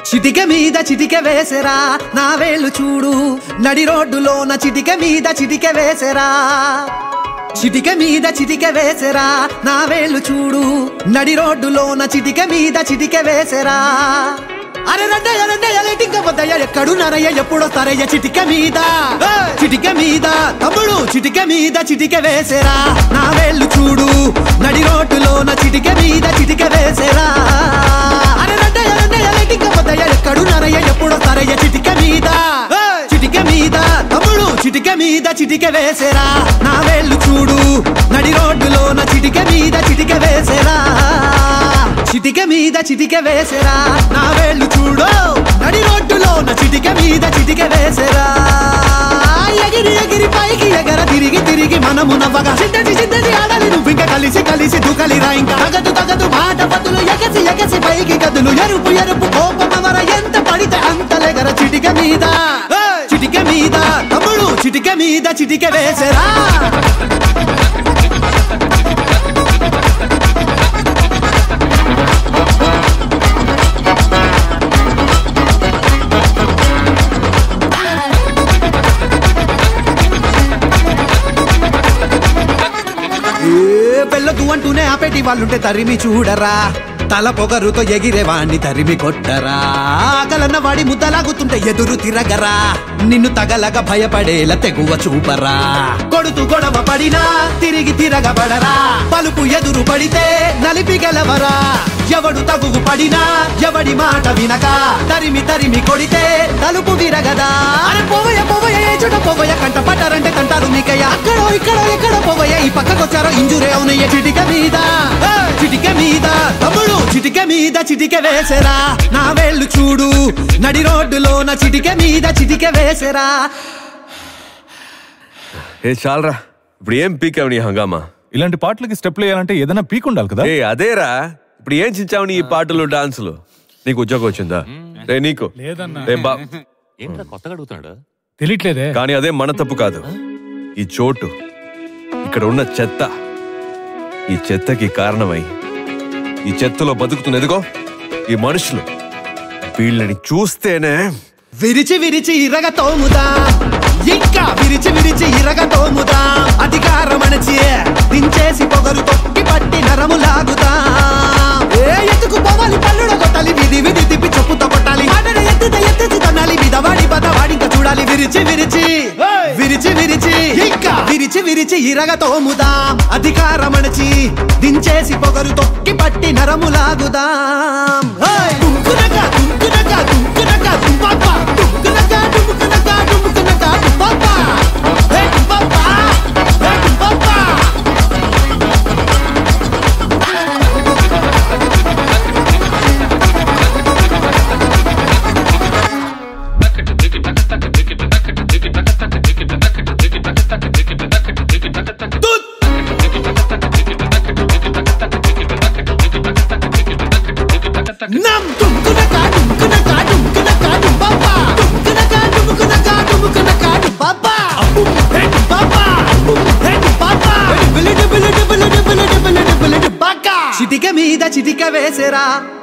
చిటిక మీద చిటిక వేసెరా నా వేళ్ళు చూడు నడి రోడ్డులోన చిటిక మీద చిటిక వేసెరా చిటిక మీద చిటిక వేసెరా నా వేళ్ళు చూడు నడి రోడ్డులోన చిటిక మీద చిటిక వేసెరా అరే రండయ్య రండయ్య లేటింక వద్దయ్య ఎక్కడు నరయ్య ఎప్పుడో తరయ్య చిటిక మీద చిటిక మీద తమ్ముడు చిటిక మీద చిటిక వేసెరా నా వేళ్ళు చూడు నడి రోడ్డులోన చిటిక మీద చిటిక వేసెరా అరే రండయ్య రండయ్య లేటింక వద్దయ్య ఎక్కడు నరయ్య ఎప్పుడో తరయ్య చిటిక మీద చిటిక మీద తమ్ముడు చిటిక మీద చిటిక వేసెరా నా వేళ్ళు చూడు నడి రోడ్డులోన చిటిక మీద చిటిక వేసెరా చిటిక మీద చిటిక వేసెరా నా వేళ్ళు చూడు నడి రోడ్డులోన చిటిక మీద చిటిక వేసెరా ఎగిరి ఎగిరి పైకి ఎగర తిరిగి తిరిగి మనము నవ్వగా చిట్టటి చిట్టటి ఆడాలి నువ్వు ఇంకా కలిసి కలిసి దుకలిరా ఇంకా తగదు తగదు మాట బదులు ఎగసి ఎగసి పైకి గదులు ఎరుపు ఎరుపు కోపమవర ఎంత పడితే అంత లెగర చిటిక మీద చిటిక మీద తమ్ముడు చిటిక మీద చిటిక వేసెరా ఏ వెళ్ళదు అంటూనే ఆపేటి వాళ్ళుంటే తరిమి చూడరా తల పొగరుతో ఎగిరే వాణ్ణి తరిమి కొట్టరా ఆకలన్న వాడి ముద్దలాగుతుంటే ఎదురు తిరగరా నిన్ను తగలగా భయపడేలా తెగువ చూపరా కొడుతూ గొడవ పడినా తిరిగి తిరగబడరా పలుపు ఎదురు పడితే నలిపి గెలవరా ఎవడు తగువు పడినా ఎవడి మాట వినక తరిమి తరిమి కొడితే తలుపు విరగదా అరే పోవయ్య పోవయ్య ఏ చోట పోవయ్య కంట పట్టారంటే కంటారు మీకయ్య అక్కడో ఇక్కడో ఎక్కడో పోవయ్య ఈ పక్కకొచ్చారో ఇంజురే అవునయ్య చిటిక మీద ఏ, చిటిక మీద తమ్ముడు చిటిక మీద చిటిక వేసెరా నా వేళ్ళు చూడు నడి రోడ్డులోన చిటిక మీద చిటిక వేసెరా ఏ చాలరా ఇప్పుడు ఏం పీకావు నీ హంగామా ఇలాంటి పాటలకి స్టెప్లు వేయాలంటే ఏదైనా పీక్ ఉండాలి కదా ఏ అదేరా ఇప్పుడు ఏం చించావు నీ ఈ పాటలు డాన్సులు నీకు ఉద్యోగం వచ్చిందా రే నీకు లేదన్నా. ఏ బా ఏంట్రా కొత్తగా అడుగుతున్నాడు తెలియట్లేదే కానీ అదే మన తప్పు కాదు ఈ చోటు ఇక్కడ ఉన్న చెత్త ఈ చెత్తకి కారణమై ఈ చెత్తలో బతుకుతున్న ఎదుగో ఈ మనుషులు వీళ్ళని చూస్తేనే విరిచి విరిచి ఇరగ తోముదా ఇంకా విరిచి విరిచి ఇరగ తోముదా అధికారం అణచి దించేసి పొగరు తొక్కి పట్టి నరము లాగుదా ఏ ఎత్తుకు పోవాలి పల్లుడ కొట్టాలి విధి విధి తిప్పి చెప్పుతో కొట్టాలి అడడ ఎత్తుత ఎత్తుతు తనాలి విధవాడి పదవాడి ఇంకా చూడాలి విరిచి విరిచి విరిచి విరిచి ఇంకా విరిచి విరిచి ఇరగ తోముదా అధికారం అణచి దించేసి పొగరు తొక్కి పట్టి నరము లాగుదాం హేయ్! దుంకునక, దుంకునక, దుంకునక, దుంపప్ప. దుంకునక, డుముకునక, డుముకునక, డుంపప్ప. హే, డుంపప్ప. హే, డుంపప్ప. నమ్ డుంకునక, డుంకునక, డుంకునక, డుంపప్ప. డుంకునక, డుముకునక, డుముకునక, డుంపప్ప. హే, డుంపప్ప. హే, డుంపప్ప. బిలి డిబిలి డిబిలి డిబిలి డిబిలి డిబిలి డుంపక్క. చిటిక మీద చిటిక వేసెరా